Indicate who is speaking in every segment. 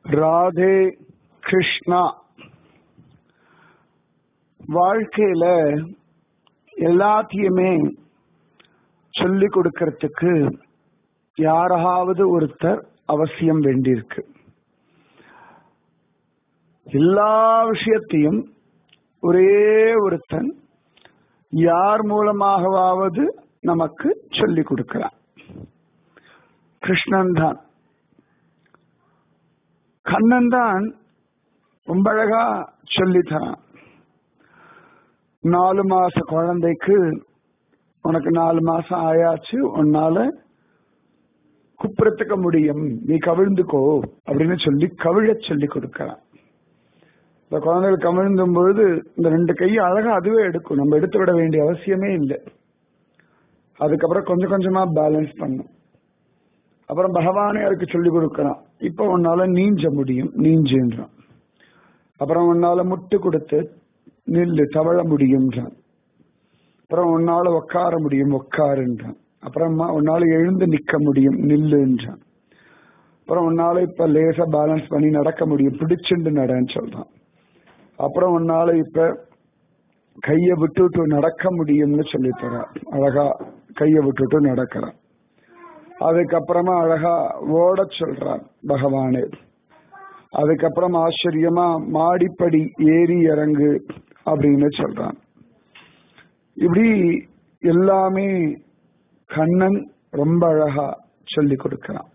Speaker 1: ராதே கிருஷ்ணா வாழ்க்கையில எல்லாத்தையுமே சொல்லி கொடுக்கறதுக்கு யாராவது ஒருத்தர் அவசியம் வேண்டியிருக்கு எல்லா விஷயத்தையும் ஒரே ஒருத்தன் யார் மூலமாகவாவது நமக்கு சொல்லிக் கொடுக்கலாம் கிருஷ்ணன் தான் கண்ணன் தான் ரொம்ப அழகா சொல்லித்தரான் நாலு மாச குழந்தைக்கு உனக்கு நாலு மாசம் ஆயாச்சு உன்னால குப்புறத்துக்க முடியும் நீ கவிழ்ந்துக்கோ அப்படின்னு சொல்லி கவிழ சொல்லி கொடுக்கலாம் இந்த குழந்தைகள் கவிழ்ந்தும் பொழுது இந்த ரெண்டு கையை அழகா அதுவே எடுக்கும் நம்ம எடுத்து விட வேண்டிய அவசியமே இல்லை அதுக்கப்புறம் கொஞ்சம் கொஞ்சமா பேலன்ஸ் பண்ணும் அப்புறம் பகவானே அதுக்கு சொல்லி கொடுக்கறான் இப்ப உன்னால நீஞ்ச முடியும் நீஞ்சுன்றான் அப்புறம் உன்னால முட்டு கொடுத்து நில்லு தவழ முடியும்ன்றான் அப்புறம் உன்னால உட்கார முடியும் உட்காருன்றான் அப்புறமா உன்னால எழுந்து நிக்க முடியும் நில்லுன்றான் அப்புறம் உன்னால இப்ப லேசா பேலன்ஸ் பண்ணி நடக்க முடியும் பிடிச்சுண்டு நடன்னு சொல்றான் அப்புறம் உன்னால இப்ப கைய விட்டுட்டு நடக்க முடியும்னு சொல்லி தர அழகா கைய விட்டுட்டு நடக்கிறான் அதுக்கப்புறமா அழகா ஓட சொல்றான் பகவானே அதுக்கப்புறம் ஆச்சரியமா மாடிப்படி ஏறி இறங்கு அப்படின்னு சொல்றான் இப்படி எல்லாமே கண்ணன் ரொம்ப அழகா சொல்லி கொடுக்கிறான்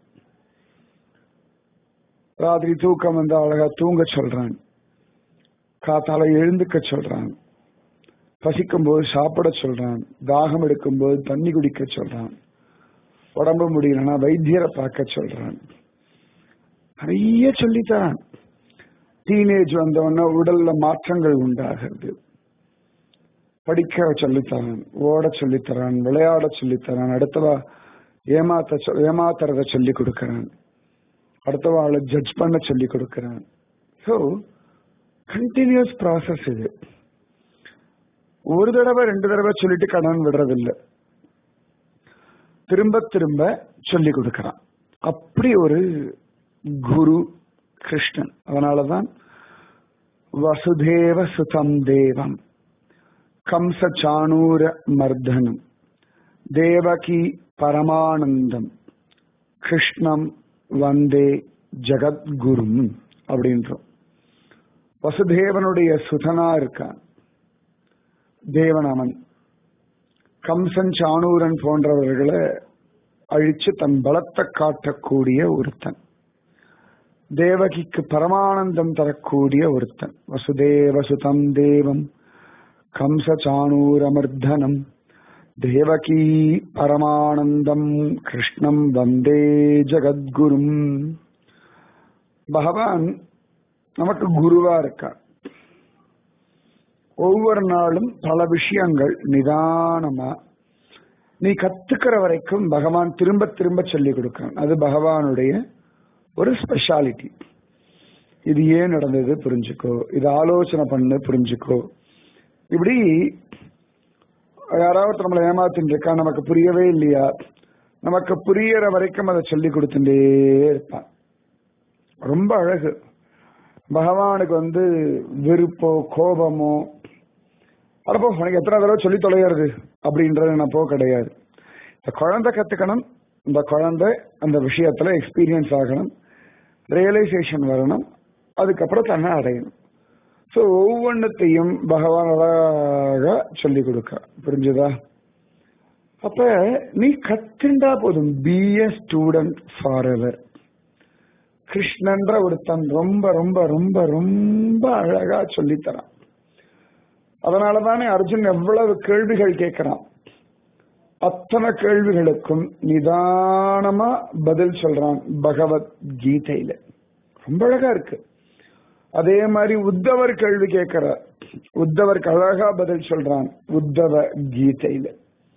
Speaker 1: ராத்திரி தூக்கம் வந்து அழகா தூங்க சொல்றான் காத்தால எழுந்துக்க சொல்றான் பசிக்கும் போது சாப்பிட சொல்றான் தாகம் எடுக்கும் போது தண்ணி குடிக்க சொல்றான் உடம்பு முடியலன்னா வைத்தியரை பார்க்க சொல்றான் நிறைய சொல்லித்தரான் டீனேஜ் வந்தவொடனே உடல்ல மாற்றங்கள் உண்டாகிறது படிக்க சொல்லித்தரான் ஓட சொல்லித்தரான் விளையாட சொல்லித்தரான் அடுத்தவா ஏமாத்த ஏமாத்துறத சொல்லி கொடுக்கறான் அடுத்தவா அவளை ஜட்ஜ் பண்ண சொல்லி கொடுக்கறான் ஸோ கண்டினியூஸ் ப்ராசஸ் இது ஒரு தடவை ரெண்டு தடவை சொல்லிட்டு கடன் விடுறதில்லை திரும்ப திரும்ப சொல்லி கொடுக்கறான் அப்படி ஒரு குரு கிருஷ்ணன் அதனாலதான் வசுதேவ சுதம் தேவம் கம்ச சாணூர மர்தனம் தேவகி பரமானந்தம் கிருஷ்ணம் வந்தே ஜகத்குரும் அப்படின்றோம் வசுதேவனுடைய சுதனா இருக்கான் தேவனவன் கம்சன் சாணூரன் போன்றவர்களை அழிச்சு தன் பலத்தை காட்டக்கூடிய ஒருத்தன் தேவகிக்கு பரமானந்தம் தரக்கூடிய ஒருத்தன் வசுதேவ சுதம் தேவம் கம்ச சாணூரமர்தனம் தேவகி பரமானந்தம் கிருஷ்ணம் வந்தே ஜகத்குரும் பகவான் நமக்கு குருவா இருக்கார் ஒவ்வொரு நாளும் பல விஷயங்கள் நிதானமா நீ கத்துக்கிற வரைக்கும் பகவான் திரும்ப திரும்ப சொல்லி கொடுக்கிறான் அது பகவானுடைய ஒரு ஸ்பெஷாலிட்டி இது ஏன் நடந்தது புரிஞ்சுக்கோ இது ஆலோசனை பண்ணு புரிஞ்சுக்கோ இப்படி யாராவது நம்மளை ஏமாத்தின்னு இருக்கா நமக்கு புரியவே இல்லையா நமக்கு புரியற வரைக்கும் அதை சொல்லி கொடுத்துட்டே இருப்பான் ரொம்ப அழகு பகவானுக்கு வந்து விருப்போ கோபமோ அடப்போ உனக்கு எத்தனை தடவை சொல்லி தொலைகிறது அப்படின்றது நினப்போ கிடையாது இந்த குழந்தை கத்துக்கணும் இந்த குழந்தை அந்த விஷயத்துல எக்ஸ்பீரியன்ஸ் ஆகணும் ரியலைசேஷன் வரணும் அதுக்கப்புறம் தன்னை அடையணும் ஸோ ஒவ்வொன்றத்தையும் பகவான் அழகாக சொல்லி கொடுக்க புரிஞ்சுதா அப்ப நீ கத்துண்டா போதும் B A student forever கிருஷ்ணன்ற ஒருத்தன் ரொம்ப ரொம்ப ரொம்ப ரொம்ப அழகா சொல்லித்தரான் அதனால தானே அர்ஜுன் எவ்வளவு கேள்விகள் கேட்கிறான் அத்தனை கேள்விகளுக்கும் நிதானமா பதில் சொல்றான் பகவத் கீதையில ரொம்ப அழகா இருக்கு அதே மாதிரி உத்தவர் கேள்வி கேட்கிறார் உத்தவருக்கு அழகா பதில் சொல்றான் உத்தவ கீதையில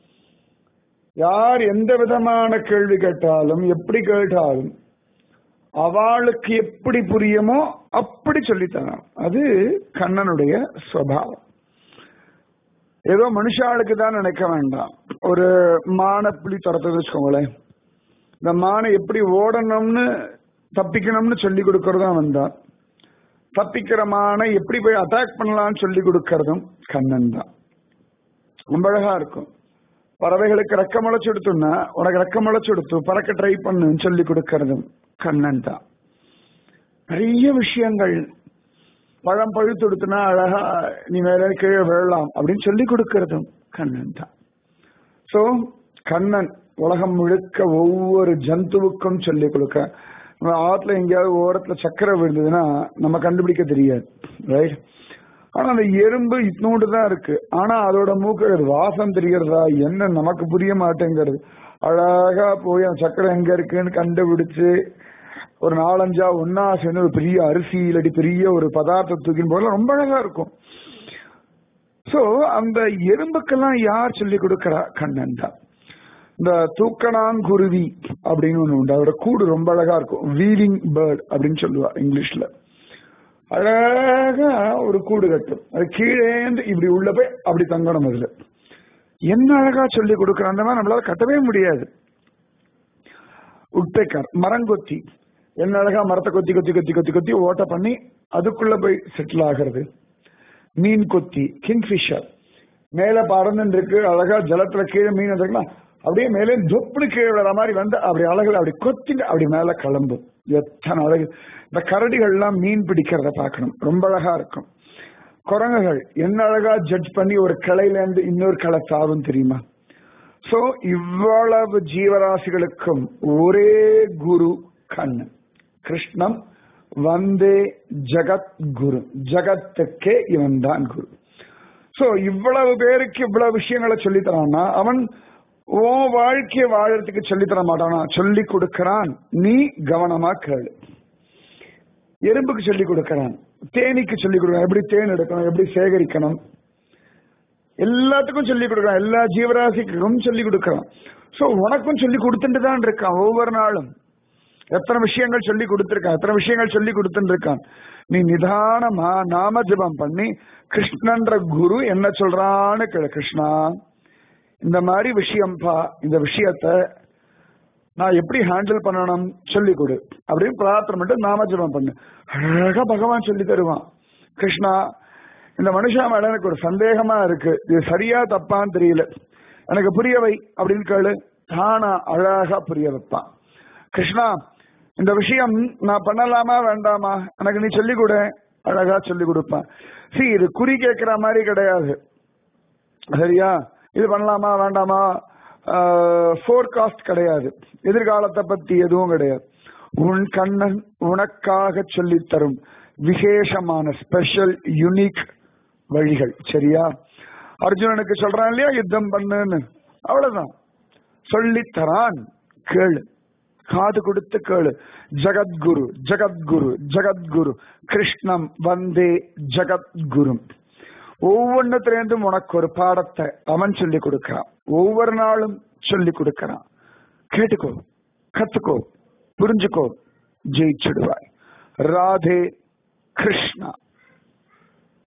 Speaker 1: யார் எந்த விதமான கேள்வி கேட்டாலும் எப்படி கேட்டாலும் அவளுக்கு எப்படி புரியுமோ அப்படி சொல்லித்தரான் அது கண்ணனுடைய சுவாவம் ஏதோ மனுஷாளுக்கு தான் நினைக்க வேண்டாம் ஒரு மானை புலி துரத்துது வச்சுக்கோங்களேன் இந்த மானை எப்படி ஓடணும்னு தப்பிக்கணும்னு சொல்லி கொடுக்கறதும் அவன் தான் தப்பிக்கிறமான எப்படி போய் அட்டாக் பண்ணலாம்னு சொல்லி கொடுக்கறதும் கண்ணன் தான் ரொம்ப அழகா இருக்கும் பறவைகளுக்கு ரெக்க முளைச்சு கொடுத்தோம்னா உனக்கு ரெக்க முளைச்சு கொடுத்து பறக்க ட்ரை பண்ணுன்னு சொல்லி கொடுக்கறதும் கண்ணன் தான் நிறைய விஷயங்கள் பழம் பழுத்து கொடுத்தனா அழகா நீ மேல கீழே விழலாம் அப்படின்னு சொல்லி கொடுக்கறதும் கண்ணன் தான் சோ கண்ணன் உலகம் முழுக்க ஒவ்வொரு ஜந்துவுக்கும் சொல்லி கொடுக்க நம்ம ஆத்துல எங்கேயாவது ஓரத்துல சக்கரை விழுந்ததுன்னா நம்ம கண்டுபிடிக்க தெரியாது ரைட் ஆனா அந்த எறும்பு இட்னோண்டு தான் இருக்கு ஆனா அதோட மூக்கு அது வாசம் தெரியறதா என்ன நமக்கு புரிய மாட்டேங்கிறது அழகா போய் அந்த சக்கரை எங்க இருக்குன்னு கண்டுபிடிச்சு ஒரு நாலஞ்சா ஒன்னா சேர்ந்து ஒரு பெரிய அரிசி இல்லாட்டி பெரிய ஒரு பதார்த்தம் தூக்கின்னு போகலாம் ரொம்ப அழகா இருக்கும் சோ அந்த எறும்புக்கெல்லாம் யார் சொல்லி கொடுக்கறா கண்ணன் தான் இந்த தூக்கணாங்குருவி அப்படின்னு ஒண்ணு உண்டு அதோட கூடு ரொம்ப அழகா இருக்கும் வீவிங் பேர்ட் அப்படின்னு சொல்லுவா இங்கிலீஷ்ல அழகா ஒரு கூடு கட்டும் அது கீழேந்து இப்படி உள்ள போய் அப்படி தங்கணும் அதுல என்ன அழகா சொல்லி கொடுக்கற அந்த மாதிரி நம்மளால கட்டவே முடியாது உட்பேக்கார் மரங்கொத்தி என்ன அழகா மரத்தை கொத்தி கொத்தி கொத்தி கொத்தி கொத்தி ஓட்ட பண்ணி அதுக்குள்ள போய் செட்டில் ஆகிறது மீன் கொத்தி கிங்ஃபிஷர் மேல பறந்துட்டு இருக்கு அழகா ஜலத்துல கீழே மீன் வந்துருக்கலாம் அப்படியே மேலே தொப்புனு கீழே விழுற மாதிரி வந்து அப்படி அழகுல அப்படி கொத்திட்டு அப்படி மேல கிளம்பும் எத்தனை அழகு இந்த கரடிகள்லாம் மீன் பிடிக்கிறத பார்க்கணும் ரொம்ப அழகா இருக்கும் குரங்குகள் என்ன அழகா ஜட்ஜ் பண்ணி ஒரு கிளையில இருந்து இன்னொரு கிளை சாவும் தெரியுமா சோ இவ்வளவு ஜீவராசிகளுக்கும் ஒரே குரு கண்ணன் கிருஷ்ணம் வந்தே ஜகத் குரு ஜகத்துக்கே இவன் தான் குரு சோ இவ்வளவு பேருக்கு இவ்வளவு விஷயங்களை சொல்லி தரான்னா அவன் ஓ வாழ்க்கைய வாழறதுக்கு சொல்லி தர மாட்டானா சொல்லி கொடுக்கறான் நீ கவனமா கேளு எறும்புக்கு சொல்லி கொடுக்கறான் தேனீக்கு சொல்லி கொடுக்கறான் எப்படி தேன் எடுக்கணும் எப்படி சேகரிக்கணும் எல்லாத்துக்கும் சொல்லி கொடுக்கறான் எல்லா ஜீவராசிக்கும் சொல்லி கொடுக்கறான் சோ உனக்கும் சொல்லி கொடுத்துட்டு தான் இருக்கான் ஒவ்வொரு நாளும் எத்தனை விஷயங்கள் சொல்லி கொடுத்திருக்கான் எத்தனை விஷயங்கள் சொல்லி கொடுத்துட்டு இருக்கான் நீ நிதானமா நாம ஜபம் பண்ணி கிருஷ்ணன்ற குரு என்ன சொல்றான்னு கேளு கிருஷ்ணா இந்த மாதிரி விஷயம்பா இந்த விஷயத்த நான் எப்படி ஹேண்டில் பண்ணணும் சொல்லி கொடு அப்படின்னு பிரார்த்தனை பண்ணிட்டு நாம ஜபம் பண்ணு அழகா பகவான் சொல்லி தருவான் கிருஷ்ணா இந்த மனுஷா மேல எனக்கு ஒரு சந்தேகமா இருக்கு இது சரியா தப்பான்னு தெரியல எனக்கு புரிய வை அப்படின்னு கேளு தானா அழகா புரிய வைப்பான் கிருஷ்ணா இந்த விஷயம் நான் பண்ணலாமா வேண்டாமா எனக்கு நீ சொல்லி கொடு அழகா சொல்லி கொடுப்பேன் சி இது குறி கேட்கிற மாதிரி கிடையாது சரியா இது பண்ணலாமா வேண்டாமா ஃபோர்காஸ்ட் கிடையாது எதிர்காலத்தை பத்தி எதுவும் கிடையாது உன் கண்ணன் உனக்காக சொல்லித் தரும் விசேஷமான ஸ்பெஷல் யுனிக் வழிகள் சரியா அர்ஜுனனுக்கு சொல்றான் இல்லையா யுத்தம் பண்ணுன்னு அவ்வளவுதான் சொல்லித் தரான் கேளு காது கொடுத்து கேளு ஜகத்குரு ஜகத்குரு ஜகத்குரு கிருஷ்ணம் வந்தே ஜகத்குரு ஒவ்வொன்னத்திலேருந்தும் உனக்கு ஒரு பாடத்தை அவன் சொல்லி கொடுக்கிறான் ஒவ்வொரு நாளும் சொல்லி கொடுக்கிறான் கேட்டுக்கோ கத்துக்கோ புரிஞ்சுக்கோ ஜெயிச்சிடுவாய் ராதே கிருஷ்ணா